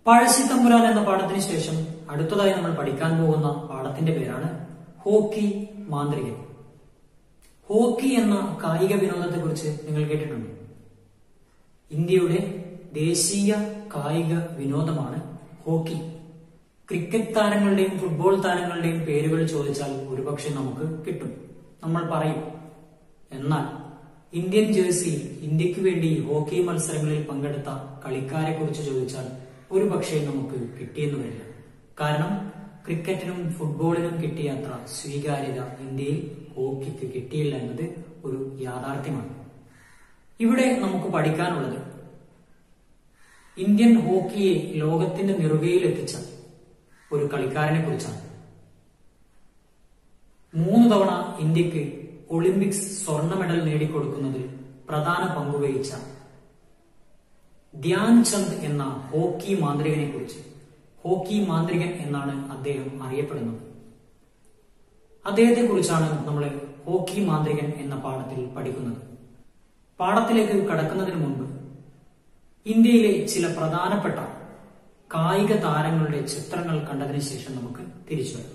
പഴശ്ശിത്തമ്പുരാൻ എന്ന പാഠത്തിന് ശേഷം അടുത്തതായി നമ്മൾ പഠിക്കാൻ പോകുന്ന പാഠത്തിന്റെ പേരാണ് ഹോക്കി മാന്ത്രികൻ ഹോക്കി എന്ന കായിക വിനോദത്തെ കുറിച്ച് നിങ്ങൾ കേട്ടിട്ടുണ്ടോ ഇന്ത്യയുടെ ദേശീയ കായിക വിനോദമാണ് ഹോക്കി ക്രിക്കറ്റ് താരങ്ങളുടെയും ഫുട്ബോൾ താരങ്ങളുടെയും പേരുകൾ ചോദിച്ചാൽ ഒരുപക്ഷെ നമുക്ക് കിട്ടും നമ്മൾ പറയും എന്നാൽ ഇന്ത്യൻ ജേഴ്സിയിൽ ഇന്ത്യക്ക് വേണ്ടി ഹോക്കി മത്സരങ്ങളിൽ പങ്കെടുത്ത കളിക്കാരെ കുറിച്ച് ചോദിച്ചാൽ ഒരുപക്ഷെ നമുക്ക് കിട്ടിയെന്ന് വരില്ല കാരണം ക്രിക്കറ്റിനും ഫുട്ബോളിനും കിട്ടിയ അത്ര സ്വീകാര്യത ഇന്ത്യയിൽ ഹോക്കിക്ക് കിട്ടിയില്ല എന്നത് ഒരു യാഥാർത്ഥ്യമാണ് ഇവിടെ നമുക്ക് പഠിക്കാനുള്ളത് ഇന്ത്യൻ ഹോക്കിയെ ലോകത്തിന്റെ നെറുകയിൽ എത്തിച്ച ഒരു കളിക്കാരനെ കുറിച്ചാണ് മൂന്ന് തവണ ഇന്ത്യക്ക് ഒളിമ്പിക്സ് സ്വർണ്ണ മെഡൽ നേടിക്കൊടുക്കുന്നതിൽ പ്രധാന പങ്കുവഹിച്ച ധ്യാൻ ചന്ദ് എന്ന ഹോക്കി മാന്ത്രികനെ കുറിച്ച് ഹോക്കി മാന്ത്രികൻ എന്നാണ് അദ്ദേഹം അറിയപ്പെടുന്നത് അദ്ദേഹത്തെ കുറിച്ചാണ് നമ്മൾ ഹോക്കി മാന്ത്രികൻ എന്ന പാഠത്തിൽ പഠിക്കുന്നത് പാഠത്തിലേക്ക് കടക്കുന്നതിന് മുമ്പ് ഇന്ത്യയിലെ ചില പ്രധാനപ്പെട്ട കായിക താരങ്ങളുടെ ചിത്രങ്ങൾ കണ്ടതിന് ശേഷം നമുക്ക് തിരിച്ചു വരാം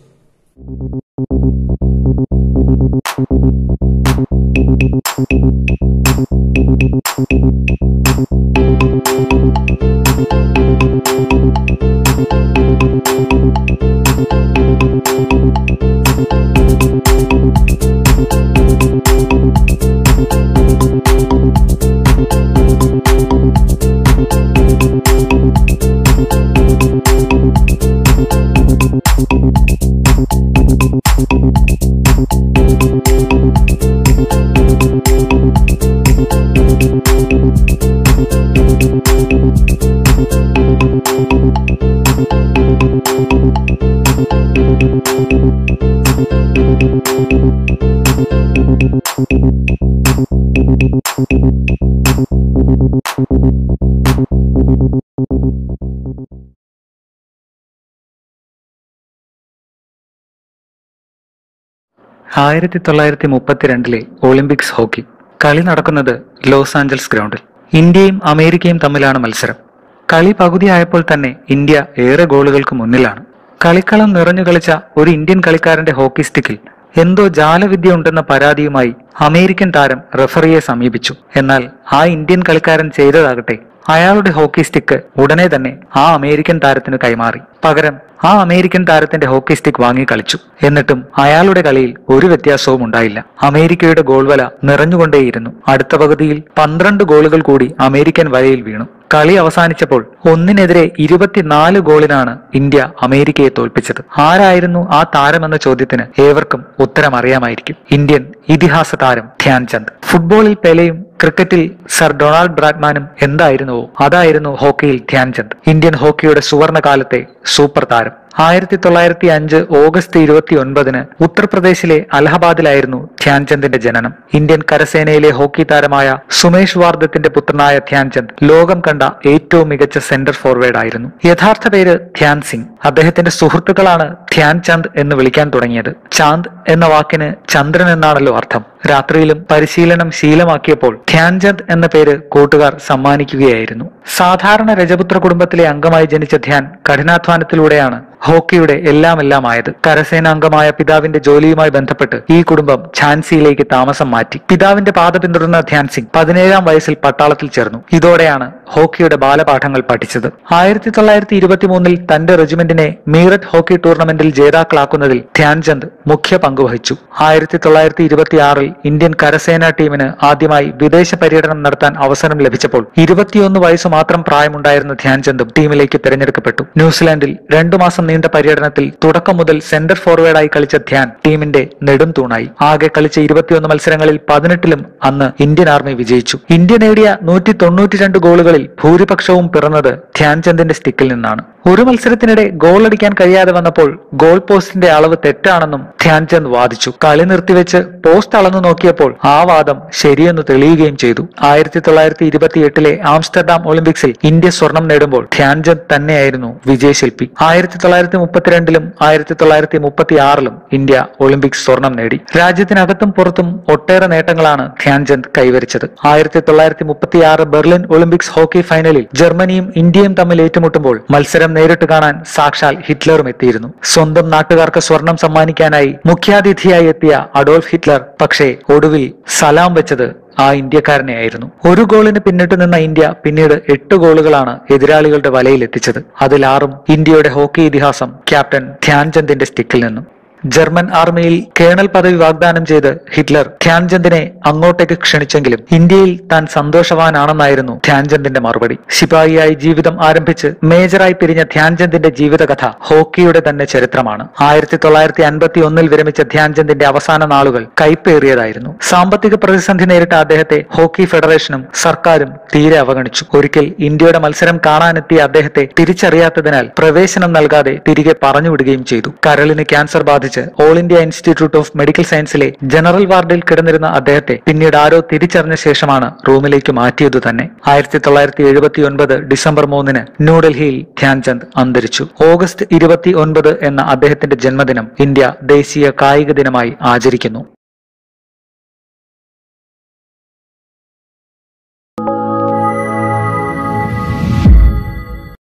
ആയിരത്തി തൊള്ളായിരത്തി മുപ്പത്തിരണ്ടിലെ ഒളിമ്പിക്സ് ഹോക്കി കളി നടക്കുന്നത് ലോസ് ആഞ്ചൽസ് ഗ്രൗണ്ടിൽ ഇന്ത്യയും അമേരിക്കയും തമ്മിലാണ് മത്സരം കളി പകുതിയായപ്പോൾ തന്നെ ഇന്ത്യ ഏറെ ഗോളുകൾക്ക് മുന്നിലാണ് കളിക്കളം നിറഞ്ഞു കളിച്ച ഒരു ഇന്ത്യൻ കളിക്കാരന്റെ ഹോക്കി സ്റ്റിക്കിൽ എന്തോ ജാലവിദ്യ ഉണ്ടെന്ന പരാതിയുമായി അമേരിക്കൻ താരം റഫറിയെ സമീപിച്ചു എന്നാൽ ആ ഇന്ത്യൻ കളിക്കാരൻ ചെയ്തതാകട്ടെ അയാളുടെ ഹോക്കി സ്റ്റിക്ക് ഉടനെ തന്നെ ആ അമേരിക്കൻ താരത്തിന് കൈമാറി പകരം ആ അമേരിക്കൻ താരത്തിന്റെ ഹോക്കി സ്റ്റിക്ക് വാങ്ങി കളിച്ചു എന്നിട്ടും അയാളുടെ കളിയിൽ ഒരു വ്യത്യാസവും ഉണ്ടായില്ല അമേരിക്കയുടെ ഗോൾവല നിറഞ്ഞുകൊണ്ടേയിരുന്നു അടുത്ത പകുതിയിൽ പന്ത്രണ്ട് ഗോളുകൾ കൂടി അമേരിക്കൻ വലയിൽ വീണു കളി അവസാനിച്ചപ്പോൾ ഒന്നിനെതിരെ ഇരുപത്തിനാല് ഗോളിനാണ് ഇന്ത്യ അമേരിക്കയെ തോൽപ്പിച്ചത് ആരായിരുന്നു ആ താരമെന്ന ചോദ്യത്തിന് ഏവർക്കും ഉത്തരം അറിയാമായിരിക്കും ഇന്ത്യൻ ഇതിഹാസ താരം ധ്യാൻചന്ദ് ഫുട്ബോളിൽ പെലെയും ക്രിക്കറ്റിൽ സർ ഡൊണാൾഡ് ബ്രാഡ്മാനും എന്തായിരുന്നുവോ അതായിരുന്നു ഹോക്കിയിൽ ധ്യാൻചന്ദ് ഇന്ത്യൻ ഹോക്കിയുടെ സുവർണ കാലത്തെ സൂപ്പർ താരം ആയിരത്തി തൊള്ളായിരത്തി അഞ്ച് ഓഗസ്റ്റ് ഇരുപത്തി ഒൻപതിന് ഉത്തർപ്രദേശിലെ അലഹബാദിലായിരുന്നു ധ്യാൻചന്ദിന്റെ ജനനം ഇന്ത്യൻ കരസേനയിലെ ഹോക്കി താരമായ സുമേഷ് വാർദത്തിന്റെ പുത്രനായ ധ്യാൻചന്ദ് ലോകം കണ്ട ഏറ്റവും മികച്ച സെന്റർ ഫോർവേഡ് ആയിരുന്നു യഥാർത്ഥ പേര് ധ്യാൻ സിംഗ് അദ്ദേഹത്തിന്റെ സുഹൃത്തുക്കളാണ് ധ്യാൻ ചന്ദ് എന്ന് വിളിക്കാൻ തുടങ്ങിയത് ചാന്ദ് എന്ന വാക്കിന് ചന്ദ്രൻ എന്നാണല്ലോ അർത്ഥം രാത്രിയിലും പരിശീലനം ശീലമാക്കിയപ്പോൾ ധ്യാൻചന്ദ് എന്ന പേര് കൂട്ടുകാർ സമ്മാനിക്കുകയായിരുന്നു സാധാരണ രജപുത്ര കുടുംബത്തിലെ അംഗമായി ജനിച്ച ധ്യാൻ കഠിനാധ്വാനത്തിലൂടെയാണ് ഹോക്കിയുടെ എല്ലാം എല്ലാം ആയത് കരസേനാംഗമായ പിതാവിന്റെ ജോലിയുമായി ബന്ധപ്പെട്ട് ഈ കുടുംബം ഝാൻസിയിലേക്ക് താമസം മാറ്റി പിതാവിന്റെ പാത പിന്തുടർന്ന ധ്യാൻ സിംഗ് പതിനേഴാം വയസ്സിൽ പട്ടാളത്തിൽ ചേർന്നു ഇതോടെയാണ് ഹോക്കിയുടെ ബാലപാഠങ്ങൾ പഠിച്ചത് ആയിരത്തി തൊള്ളായിരത്തി ഇരുപത്തി മൂന്നിൽ തന്റെ റെജിമെന്റിനെ മീററ്റ് ഹോക്കി ടൂർണമെന്റിൽ ജേതാക്കളാക്കുന്നതിൽ ധ്യാൻചന്ദ് മുഖ്യ പങ്കുവഹിച്ചു ആയിരത്തി തൊള്ളായിരത്തി ഇരുപത്തിയാറിൽ ഇന്ത്യൻ കരസേനാ ടീമിന് ആദ്യമായി വിദേശ പര്യടനം നടത്താൻ അവസരം ലഭിച്ചപ്പോൾ ഇരുപത്തിയൊന്ന് വയസ്സ് മാത്രം പ്രായമുണ്ടായിരുന്ന ധ്യാൻചന്ദും ടീമിലേക്ക് തിരഞ്ഞെടുക്കപ്പെട്ടു ന്യൂസിലാൻഡിൽ രണ്ടു മാസം നീണ്ട പര്യടനത്തിൽ തുടക്കം മുതൽ സെന്റർ ഫോർവേഡായി കളിച്ച ധ്യാൻ ടീമിന്റെ നെടും തൂണായി ആകെ കളിച്ച ഇരുപത്തിയൊന്ന് മത്സരങ്ങളിൽ പതിനെട്ടിലും അന്ന് ഇന്ത്യൻ ആർമി വിജയിച്ചു ഇന്ത്യ നേടിയ നൂറ്റി തൊണ്ണൂറ്റിരണ്ട് ഗോളുകളിൽ ഭൂരിപക്ഷവും പിറന്നത് ധ്യാൻചന്ദിന്റെ സ്റ്റിക്കിൽ നിന്നാണ് ഒരു മത്സരത്തിനിടെ ഗോൾ അടിക്കാൻ കഴിയാതെ വന്നപ്പോൾ ഗോൾ പോസ്റ്റിന്റെ അളവ് തെറ്റാണെന്നും ധ്യാൻചന്ദ് വാദിച്ചു കളി നിർത്തിവെച്ച് പോസ്റ്റ് അളന്നു നോക്കിയപ്പോൾ ആ വാദം ശരിയെന്ന് തെളിയുകയും ചെയ്തു ആയിരത്തി തൊള്ളായിരത്തി ഇരുപത്തി എട്ടിലെ ആംസ്റ്റർഡാം ഒളിമ്പിക്സിൽ ഇന്ത്യ സ്വർണം നേടുമ്പോൾ ധ്യാൻചന്ദ് തന്നെയായിരുന്നു വിജയശില്പി ആയിരത്തി തൊള്ളായിരത്തി മുപ്പത്തിരണ്ടിലും ആയിരത്തി തൊള്ളായിരത്തി മുപ്പത്തി ആറിലും ഇന്ത്യ ഒളിമ്പിക്സ് സ്വർണം നേടി രാജ്യത്തിനകത്തും പുറത്തും ഒട്ടേറെ നേട്ടങ്ങളാണ് ധ്യാൻചന്ദ് കൈവരിച്ചത് ആയിരത്തി തൊള്ളായിരത്തി മുപ്പത്തി ആറ് ബെർലിൻ ഒളിമ്പിക്സ് ഹോക്കി ഹോക്കി ഫൈനലിൽ ജർമ്മനിയും ഇന്ത്യയും തമ്മിൽ ഏറ്റുമുട്ടുമ്പോൾ മത്സരം നേരിട്ട് കാണാൻ സാക്ഷാൽ ഹിറ്റ്ലറും എത്തിയിരുന്നു സ്വന്തം നാട്ടുകാർക്ക് സ്വർണം സമ്മാനിക്കാനായി മുഖ്യാതിഥിയായി എത്തിയ അഡോൾഫ് ഹിറ്റ്ലർ പക്ഷേ ഒടുവിൽ സലാം വെച്ചത് ആ ഇന്ത്യക്കാരനെയായിരുന്നു ഒരു ഗോളിന് പിന്നിട്ട് നിന്ന ഇന്ത്യ പിന്നീട് എട്ട് ഗോളുകളാണ് എതിരാളികളുടെ വലയിൽ എത്തിച്ചത് അതിൽ ആറും ഇന്ത്യയുടെ ഹോക്കി ഇതിഹാസം ക്യാപ്റ്റൻ ധ്യാൻചന്ദിന്റെ സ്റ്റിക്കിൽ നിന്നും ജർമ്മൻ ആർമിയിൽ കേണൽ പദവി വാഗ്ദാനം ചെയ്ത് ഹിറ്റ്ലർ ധ്യാൻചന്ദിനെ അങ്ങോട്ടേക്ക് ക്ഷണിച്ചെങ്കിലും ഇന്ത്യയിൽ താൻ സന്തോഷവാനാണെന്നായിരുന്നു ധ്യാൻചന്ദിന്റെ മറുപടി ശിപായിയായി ജീവിതം ആരംഭിച്ച് മേജറായി പിരിഞ്ഞ ധ്യാൻചന്ദിന്റെ ജീവിതകഥ ഹോക്കിയുടെ തന്നെ ചരിത്രമാണ് ആയിരത്തി തൊള്ളായിരത്തി അൻപത്തി ഒന്നിൽ വിരമിച്ച ധ്യാൻചന്ദിന്റെ അവസാന നാളുകൾ കൈപ്പേറിയതായിരുന്നു സാമ്പത്തിക പ്രതിസന്ധി നേരിട്ട അദ്ദേഹത്തെ ഹോക്കി ഫെഡറേഷനും സർക്കാരും തീരെ അവഗണിച്ചു ഒരിക്കൽ ഇന്ത്യയുടെ മത്സരം കാണാനെത്തിയ അദ്ദേഹത്തെ തിരിച്ചറിയാത്തതിനാൽ പ്രവേശനം നൽകാതെ തിരികെ പറഞ്ഞുവിടുകയും ചെയ്തു കരളിന് ക്യാൻസർ ബാധിച്ച് all India institute of medical സയൻസിലെ ജനറൽ വാർഡിൽ കിടന്നിരുന്ന അദ്ദേഹത്തെ പിന്നീട് ആരോ തിരിച്ചറിഞ്ഞ ശേഷമാണ് റൂമിലേക്ക് മാറ്റിയതു തന്നെ ആയിരത്തി തൊള്ളായിരത്തി എഴുപത്തി ഒൻപത് ഡിസംബർ മൂന്നിന് ന്യൂഡൽഹിയിൽ ധ്യാൻചന്ദ് അന്തരിച്ചു ഓഗസ്റ്റ് ഇരുപത്തി ഒൻപത് എന്ന അദ്ദേഹത്തിന്റെ ജന്മദിനം ഇന്ത്യ ദേശീയ കായിക ദിനമായി ആചരിക്കുന്നു